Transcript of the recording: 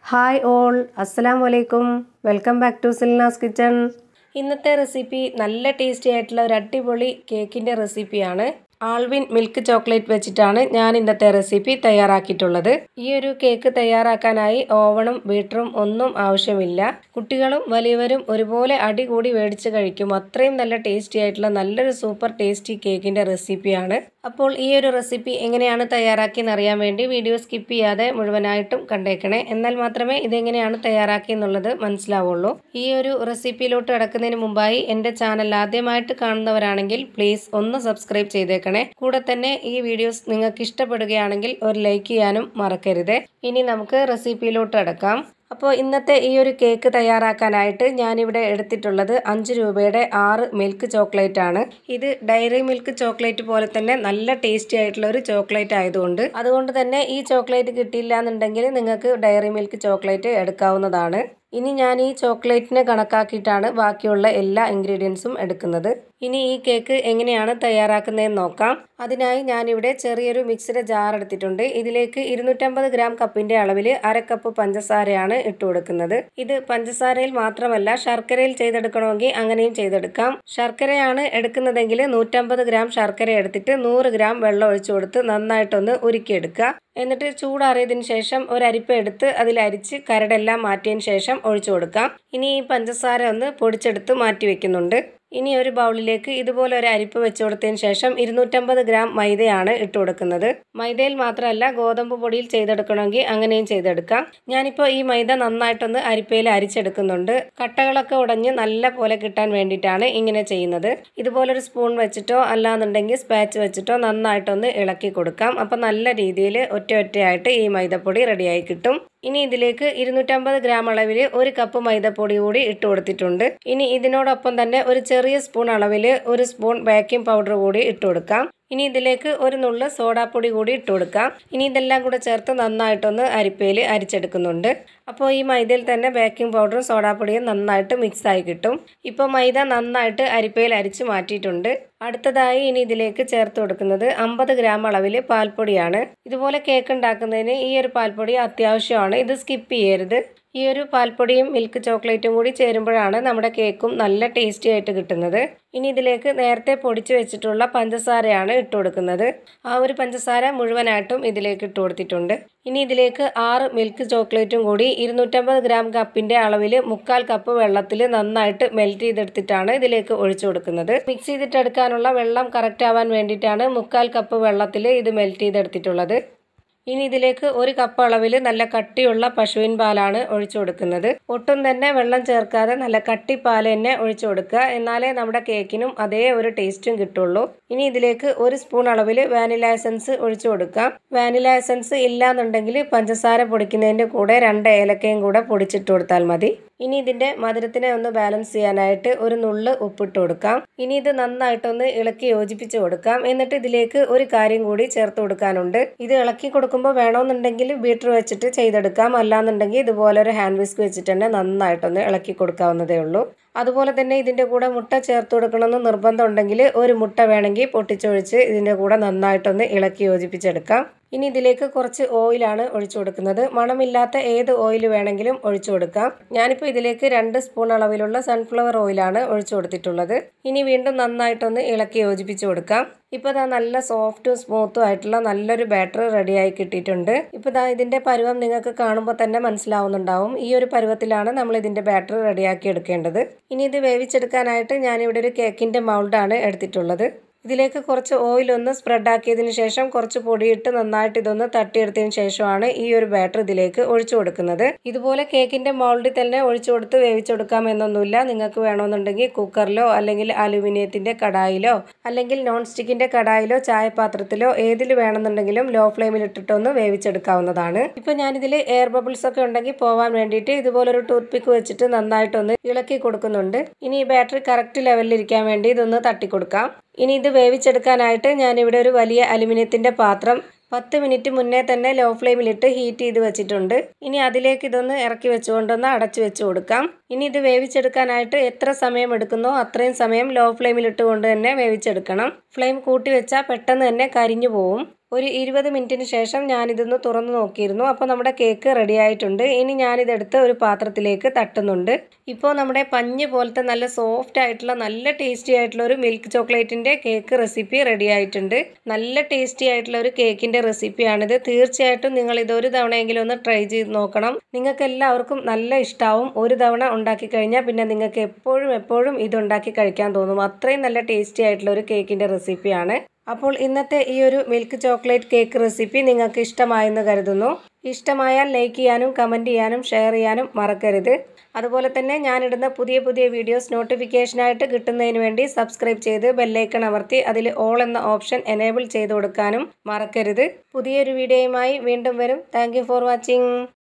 hi all അസ്സലാം വലൈക്കും welcome back to Silnas kitchen ഇന്നത്തെ റെസിപ്പി നല്ല ടേസ്റ്റി ആയിട്ടുള്ള ഒരു അടിപൊളി കേക്കിൻ്റെ റെസിപ്പിയാണ് ആൾവിൻ മിൽക്ക് ചോക്ലേറ്റ് വെച്ചിട്ടാണ് ഞാൻ ഇന്നത്തെ റെസിപ്പി തയ്യാറാക്കിയിട്ടുള്ളത് ഈ ഒരു കേക്ക് തയ്യാറാക്കാനായി ഓവണും ബീറ്ററും ഒന്നും ആവശ്യമില്ല കുട്ടികളും വലിയവരും ഒരുപോലെ അടികൂടി മേടിച്ച് കഴിക്കും അത്രയും നല്ല ടേസ്റ്റി ആയിട്ടുള്ള നല്ലൊരു സൂപ്പർ ടേസ്റ്റി കേക്കിൻ്റെ റെസിപ്പിയാണ് അപ്പോൾ ഈ ഒരു റെസിപ്പി എങ്ങനെയാണ് തയ്യാറാക്കിയെന്ന് അറിയാൻ വേണ്ടി വീഡിയോ സ്കിപ്പ് ചെയ്യാതെ മുഴുവനായിട്ടും കണ്ടേക്കണേ എന്നാൽ മാത്രമേ ഇതെങ്ങനെയാണ് തയ്യാറാക്കി എന്നുള്ളത് മനസ്സിലാവുള്ളൂ ഈ ഒരു റെസിപ്പിയിലോട്ട് കിടക്കുന്നതിന് മുമ്പായി എൻ്റെ ചാനൽ ആദ്യമായിട്ട് കാണുന്നവരാണെങ്കിൽ പ്ലീസ് ഒന്ന് സബ്സ്ക്രൈബ് ചെയ്തേക്കണേ കൂടെ തന്നെ ഈ വീഡിയോസ് നിങ്ങൾക്ക് ഇഷ്ടപ്പെടുകയാണെങ്കിൽ ഒരു ലൈക്ക് ചെയ്യാനും മറക്കരുത് ഇനി നമുക്ക് റെസിപ്പിയിലോട്ട് കിടക്കാം അപ്പോൾ ഇന്നത്തെ ഈ ഒരു കേക്ക് തയ്യാറാക്കാനായിട്ട് ഞാനിവിടെ എടുത്തിട്ടുള്ളത് അഞ്ച് രൂപയുടെ ആറ് മിൽക്ക് ചോക്ലേറ്റ് ആണ് ഇത് ഡയറി മിൽക്ക് ചോക്ലേറ്റ് പോലെ തന്നെ നല്ല ടേസ്റ്റി ആയിട്ടുള്ള ഒരു ചോക്ലേറ്റ് ആയതുകൊണ്ട് അതുകൊണ്ട് തന്നെ ഈ ചോക്ലേറ്റ് കിട്ടിയില്ല എന്നുണ്ടെങ്കിൽ നിങ്ങൾക്ക് ഡയറി മിൽക്ക് ചോക്ലേറ്റ് എടുക്കാവുന്നതാണ് ഇനി ഞാൻ ഈ ചോക്ലേറ്റിനെ കണക്കാക്കിയിട്ടാണ് ബാക്കിയുള്ള എല്ലാ ഇൻഗ്രീഡിയൻസും എടുക്കുന്നത് ഇനി ഈ കേക്ക് എങ്ങനെയാണ് തയ്യാറാക്കുന്നതെന്ന് നോക്കാം അതിനായി ഞാനിവിടെ ചെറിയൊരു മിക്സിയുടെ ജാർ എടുത്തിട്ടുണ്ട് ഇതിലേക്ക് ഇരുന്നൂറ്റമ്പത് ഗ്രാം കപ്പിന്റെ അളവിൽ അര കപ്പ് പഞ്ചസാരയാണ് ഇട്ട് കൊടുക്കുന്നത് ഇത് പഞ്ചസാരയിൽ മാത്രമല്ല ശർക്കരയിൽ ചെയ്തെടുക്കണമെങ്കിൽ അങ്ങനെയും ചെയ്തെടുക്കാം ശർക്കരയാണ് എടുക്കുന്നതെങ്കിൽ നൂറ്റമ്പത് ഗ്രാം ശർക്കര എടുത്തിട്ട് നൂറ് ഗ്രാം വെള്ളം ഒഴിച്ചു കൊടുത്ത് നന്നായിട്ടൊന്ന് ഉരുക്കിയെടുക്കുക എന്നിട്ട് ചൂടാറിയതിന് ശേഷം ഒരു അരിപ്പ എടുത്ത് അതിൽ അരിച്ച് കരടെല്ലാം മാറ്റിയതിന് ശേഷം ഒഴിച്ചു കൊടുക്കാം ഇനി ഈ പഞ്ചസാര ഒന്ന് പൊടിച്ചെടുത്ത് മാറ്റി വെക്കുന്നുണ്ട് ഇനി ഒരു ബൗളിലേക്ക് ഇതുപോലെ ഒരു അരിപ്പ് വെച്ച് കൊടുത്തതിന് ശേഷം ഇരുന്നൂറ്റമ്പത് ഗ്രാം മൈദയാണ് ഇട്ട് കൊടുക്കുന്നത് മൈദയിൽ മാത്രമല്ല ഗോതമ്പ് പൊടിയിൽ ചെയ്തെടുക്കണമെങ്കിൽ അങ്ങനെയും ചെയ്തെടുക്കാം ഞാനിപ്പോൾ ഈ മൈദ നന്നായിട്ടൊന്ന് അരിപ്പയിൽ അരിച്ചെടുക്കുന്നുണ്ട് കട്ടകളൊക്കെ ഉടഞ്ഞ് നല്ല പോലെ കിട്ടാൻ വേണ്ടിയിട്ടാണ് ഇങ്ങനെ ചെയ്യുന്നത് ഇതുപോലൊരു സ്പൂൺ വെച്ചിട്ടോ അല്ലാന്നുണ്ടെങ്കിൽ സ്പാച്ച് വെച്ചിട്ടോ നന്നായിട്ടൊന്ന് ഇളക്കി കൊടുക്കാം അപ്പം നല്ല രീതിയിൽ ഒറ്റ ഒറ്റയായിട്ട് ഈ മൈദപ്പൊടി റെഡിയായി കിട്ടും ഇനി ഇതിലേക്ക് ഇരുന്നൂറ്റമ്പത് ഗ്രാം അളവിൽ ഒരു കപ്പ് മൈദപ്പൊടി കൂടി ഇട്ട് കൊടുത്തിട്ടുണ്ട് ഇനി ഇതിനോടൊപ്പം തന്നെ ഒരു ചെറിയ സ്പൂൺ അളവിൽ ഒരു സ്പൂൺ ബേക്കിംഗ് പൗഡർ കൂടി ഇട്ട് കൊടുക്കാം ഇനി ഇതിലേക്ക് ഒരു നുള്ള് സോഡാപ്പൊടി കൂടി ഇട്ട് കൊടുക്കാം ഇനി ഇതെല്ലാം കൂടെ ചേർത്ത് നന്നായിട്ടൊന്ന് അരിപ്പയിൽ അരിച്ചെടുക്കുന്നുണ്ട് അപ്പോൾ ഈ മൈദയിൽ തന്നെ ബേക്കിംഗ് പൗഡറും സോഡാപ്പൊടിയും നന്നായിട്ട് മിക്സ് ആയി കിട്ടും ഇപ്പോൾ മൈദ നന്നായിട്ട് അരിപ്പയിൽ അരിച്ച് മാറ്റിയിട്ടുണ്ട് അടുത്തതായി ഇനി ഇതിലേക്ക് ചേർത്ത് കൊടുക്കുന്നത് അമ്പത് ഗ്രാം അളവിൽ പാൽപ്പൊടിയാണ് ഇതുപോലെ കേക്ക് ഉണ്ടാക്കുന്നതിന് ഈ ഒരു പാൽപ്പൊടി അത്യാവശ്യമാണ് ഇത് സ്കിപ്പ് ചെയ്യരുത് ഈ ഒരു പാൽപ്പൊടിയും മിൽക്ക് ചോക്ലേറ്റും കൂടി ചേരുമ്പോഴാണ് നമ്മുടെ കേക്കും നല്ല ടേസ്റ്റി ആയിട്ട് കിട്ടുന്നത് ഇനി ഇതിലേക്ക് നേരത്തെ പൊടിച്ചു വെച്ചിട്ടുള്ള പഞ്ചസാരയാണ് ഇട്ട് കൊടുക്കുന്നത് ആ ഒരു പഞ്ചസാര മുഴുവനായിട്ടും ഇതിലേക്ക് ഇട്ട് കൊടുത്തിട്ടുണ്ട് ഇനി ഇതിലേക്ക് ആറ് മിൽക്ക് ചോക്ലേറ്റും കൂടി ഇരുന്നൂറ്റമ്പത് ഗ്രാം കപ്പിന്റെ അളവിൽ മുക്കാൽ കപ്പ് വെള്ളത്തിൽ നന്നായിട്ട് മെൽറ്റ് ചെയ്തെടുത്തിട്ടാണ് ഇതിലേക്ക് ഒഴിച്ചു കൊടുക്കുന്നത് മിക്സ് ചെയ്തിട്ടെടുക്കാനുള്ള വെള്ളം കറക്റ്റ് ആവാൻ വേണ്ടിയിട്ടാണ് മുക്കാൽ കപ്പ് വെള്ളത്തിൽ ഇത് മെൽറ്റ് ചെയ്തെടുത്തിട്ടുള്ളത് ഇനി ഇതിലേക്ക് ഒരു കപ്പ് അളവിൽ നല്ല കട്ടിയുള്ള പശുവിൻ പാലാണ് ഒഴിച്ചു കൊടുക്കുന്നത് ഒട്ടും തന്നെ വെള്ളം ചേർക്കാതെ നല്ല കട്ടി പാൽ തന്നെ ഒഴിച്ചു കൊടുക്കുക എന്നാലേ നമ്മുടെ കേക്കിനും അതേ ഒരു ടേസ്റ്റും കിട്ടുള്ളൂ ഇനി ഇതിലേക്ക് ഒരു സ്പൂൺ അളവിൽ വാനില എസൻസ് ഒഴിച്ചു കൊടുക്കാം വാനില എസൻസ് ഇല്ലാന്നുണ്ടെങ്കിൽ പഞ്ചസാര പൊടിക്കുന്നതിൻ്റെ കൂടെ രണ്ട് ഏലക്കയും കൂടെ പൊടിച്ചിട്ട് കൊടുത്താൽ മതി ഇനി ഇതിന്റെ മധുരത്തിനെ ഒന്ന് ബാലൻസ് ചെയ്യാനായിട്ട് ഒരു നുള്ള് ഉപ്പിട്ട് കൊടുക്കാം ഇനി ഇത് നന്നായിട്ടൊന്ന് ഇളക്കി യോജിപ്പിച്ച് കൊടുക്കാം എന്നിട്ട് ഇതിലേക്ക് ഒരു കാര്യം കൂടി ചേർത്ത് കൊടുക്കാനുണ്ട് ഇത് ഇളക്കി കൊടുക്കുമ്പോൾ വേണമെന്നുണ്ടെങ്കിൽ ബീറ്റർ വെച്ചിട്ട് ചെയ്തെടുക്കാം അല്ലാന്നുണ്ടെങ്കിൽ ഇതുപോലെ ഒരു ഹാൻഡ് വിസ്ക് വെച്ചിട്ട് തന്നെ നന്നായിട്ടൊന്ന് ഇളക്കി കൊടുക്കാവുന്നതേ ഉള്ളൂ അതുപോലെ തന്നെ ഇതിൻ്റെ കൂടെ മുട്ട ചേർത്ത് കൊടുക്കണമെന്ന് നിർബന്ധം ഉണ്ടെങ്കിൽ ഒരു മുട്ട വേണമെങ്കിൽ പൊട്ടിച്ചൊഴിച്ച് ഇതിൻ്റെ കൂടെ നന്നായിട്ടൊന്ന് ഇളക്കി യോജിപ്പിച്ചെടുക്കാം ഇനി ഇതിലേക്ക് കുറച്ച് ഓയിലാണ് ഒഴിച്ചു കൊടുക്കുന്നത് മണമില്ലാത്ത ഏത് ഓയിൽ വേണമെങ്കിലും ഒഴിച്ചു കൊടുക്കാം ഞാനിപ്പോൾ ഇതിലേക്ക് രണ്ട് സ്പൂൺ അളവിലുള്ള സൺഫ്ലവർ ഓയിലാണ് ഒഴിച്ചു കൊടുത്തിട്ടുള്ളത് ഇനി വീണ്ടും നന്നായിട്ടൊന്ന് ഇളക്കി യോജിപ്പിച്ച് കൊടുക്കാം ഇപ്പോൾ ഇതാ നല്ല സോഫ്റ്റും സ്മൂത്തും ആയിട്ടുള്ള നല്ലൊരു ബാറ്റർ റെഡിയായി കിട്ടിയിട്ടുണ്ട് ഇപ്പോൾ ഇതാ ഇതിൻ്റെ പരുവം നിങ്ങൾക്ക് കാണുമ്പോൾ തന്നെ മനസ്സിലാവുന്നുണ്ടാവും ഈ ഒരു പരുവത്തിലാണ് നമ്മൾ ഇതിൻ്റെ ബാറ്റർ റെഡിയാക്കി എടുക്കേണ്ടത് ഇനി ഇത് വേവിച്ചെടുക്കാനായിട്ട് ഞാനിവിടെ ഒരു കേക്കിൻ്റെ മൗൾഡാണ് എടുത്തിട്ടുള്ളത് ഇതിലേക്ക് കുറച്ച് ഓയിൽ ഒന്ന് സ്പ്രെഡ് ആക്കിയതിന് ശേഷം കുറച്ച് പൊടിയിട്ട് നന്നായിട്ട് ഇതൊന്ന് തട്ടിയെടുത്തതിന് ശേഷമാണ് ഈ ഒരു ബാറ്റർ ഇതിലേക്ക് ഒഴിച്ചു കൊടുക്കുന്നത് ഇതുപോലെ കേക്കിന്റെ മോൾഡിൽ തന്നെ ഒഴിച്ചു കൊടുത്ത് വേവിച്ചെടുക്കാം എന്നൊന്നുമില്ല നിങ്ങൾക്ക് വേണമെന്നുണ്ടെങ്കിൽ കുക്കറിലോ അല്ലെങ്കിൽ അലുമിനിയത്തിന്റെ കടായിലോ അല്ലെങ്കിൽ നോൺ സ്റ്റിക്കിന്റെ കടായിലോ ചായപാത്രത്തിലോ ഏതിൽ വേണമെന്നുണ്ടെങ്കിലും ലോ ഫ്ലെയിമിൽ ഇട്ടിട്ടൊന്ന് വേവിച്ചെടുക്കാവുന്നതാണ് ഇപ്പൊ ഞാനിതിൽ എയർ ബബിൾസ് ഒക്കെ ഉണ്ടെങ്കിൽ പോവാൻ വേണ്ടിയിട്ട് ഇതുപോലൊരു ടൂത്ത് പിക്ക് വെച്ചിട്ട് നന്നായിട്ടൊന്ന് ഇളക്കി കൊടുക്കുന്നുണ്ട് ഇനി ഈ ബാറ്ററി കറക്റ്റ് ലെവലിൽ ഇരിക്കാൻ വേണ്ടി ഇതൊന്ന് തട്ടിക്കൊടുക്കാം ഇനി ഇത് വേവിച്ചെടുക്കാനായിട്ട് ഞാനിവിടെ ഒരു വലിയ അലുമിനിയത്തിൻ്റെ പാത്രം പത്ത് മിനിറ്റ് മുന്നേ തന്നെ ലോ ഫ്ലെയിമിലിട്ട് ഹീറ്റ് ചെയ്ത് വെച്ചിട്ടുണ്ട് ഇനി അതിലേക്ക് ഇതൊന്ന് ഇറക്കി വെച്ചുകൊണ്ടൊന്ന് അടച്ചു വെച്ച് കൊടുക്കാം ഇനി ഇത് വേവിച്ചെടുക്കാനായിട്ട് എത്ര സമയം എടുക്കുന്നോ അത്രയും സമയം ലോ ഫ്ലെയിമിലിട്ട് കൊണ്ട് തന്നെ വേവിച്ചെടുക്കണം ഫ്ലെയിം കൂട്ടി വെച്ചാൽ പെട്ടെന്ന് തന്നെ കരിഞ്ഞു പോവും ഒരു ഇരുപത് മിനിറ്റിന് ശേഷം ഞാനിതൊന്ന് തുറന്നു നോക്കിയിരുന്നു അപ്പോൾ നമ്മുടെ കേക്ക് റെഡി ആയിട്ടുണ്ട് ഇനി ഞാനിതെടുത്ത് ഒരു പാത്രത്തിലേക്ക് തട്ടുന്നുണ്ട് ഇപ്പോൾ നമ്മുടെ പഞ്ഞ് പോലത്തെ നല്ല സോഫ്റ്റ് ആയിട്ടുള്ള നല്ല ടേസ്റ്റി ആയിട്ടുള്ള ഒരു മിൽക്ക് ചോക്ലേറ്റിൻ്റെ കേക്ക് റെസിപ്പി റെഡി ആയിട്ടുണ്ട് നല്ല ടേസ്റ്റി ആയിട്ടുള്ള ഒരു കേക്കിൻ്റെ റെസിപ്പിയാണിത് തീർച്ചയായിട്ടും നിങ്ങൾ ഇത് ഒരു തവണയെങ്കിലും ഒന്ന് ട്രൈ ചെയ്ത് നോക്കണം നിങ്ങൾക്ക് എല്ലാവർക്കും നല്ല ഇഷ്ടാവും ഒരു തവണ ഉണ്ടാക്കി കഴിഞ്ഞാൽ പിന്നെ നിങ്ങൾക്ക് എപ്പോഴും എപ്പോഴും ഇത് ഉണ്ടാക്കി കഴിക്കാൻ തോന്നും അത്രയും നല്ല ടേസ്റ്റി ആയിട്ടുള്ള ഒരു കേക്കിൻ്റെ റെസിപ്പിയാണ് അപ്പോൾ ഇന്നത്തെ ഈ ഒരു മിൽക്ക് ചോക്ലേറ്റ് കേക്ക് റെസിപ്പി നിങ്ങൾക്ക് ഇഷ്ടമായെന്ന് കരുതുന്നു ഇഷ്ടമായാൽ ലൈക്ക് ചെയ്യാനും കമൻറ്റ് ചെയ്യാനും ഷെയർ ചെയ്യാനും മറക്കരുത് അതുപോലെ തന്നെ ഞാനിടുന്ന പുതിയ പുതിയ വീഡിയോസ് നോട്ടിഫിക്കേഷനായിട്ട് കിട്ടുന്നതിന് വേണ്ടി സബ്സ്ക്രൈബ് ചെയ്ത് ബെല്ലൈക്കൺ അമർത്തി അതിൽ ഓൾ എന്ന ഓപ്ഷൻ എനേബിൾ ചെയ്ത് കൊടുക്കാനും മറക്കരുത് പുതിയൊരു വീഡിയോയുമായി വീണ്ടും വരും താങ്ക് ഫോർ വാച്ചിങ്